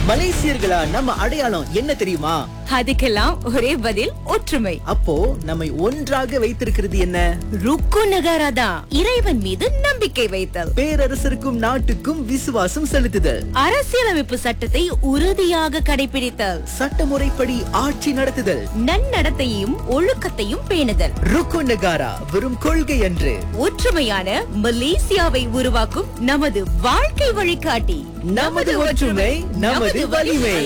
மலேசியர்களா நம்ம அடையாளம் என்ன தெரியுமா அதுக்கெல்லாம் ஒரே பதில் ஒற்றுமை அப்போ நம்மை ஒன்றாக வைத்திருக்கிறது என்ன ருக்கு நகாராதா இறைவன் மீது நம்பிக்கை வைத்தல் பேரரசருக்கும் நாட்டுக்கும் விசுவாசம் செலுத்துதல் அரசியலமைப்பு சட்டத்தை உறுதியாக கடைபிடித்தல் சட்டமுறைப்படி ஆட்சி நடத்துதல் நன்னடத்தையும் ஒழுக்கத்தையும் பேணுதல் ருக்கு நகாரா வெறும் கொள்கை அன்று ஒற்றுமையான மலேசியாவை உருவாக்கும் நமது வாழ்க்கை வழிகாட்டி நமது ஒற்றுமை நமது வலிமை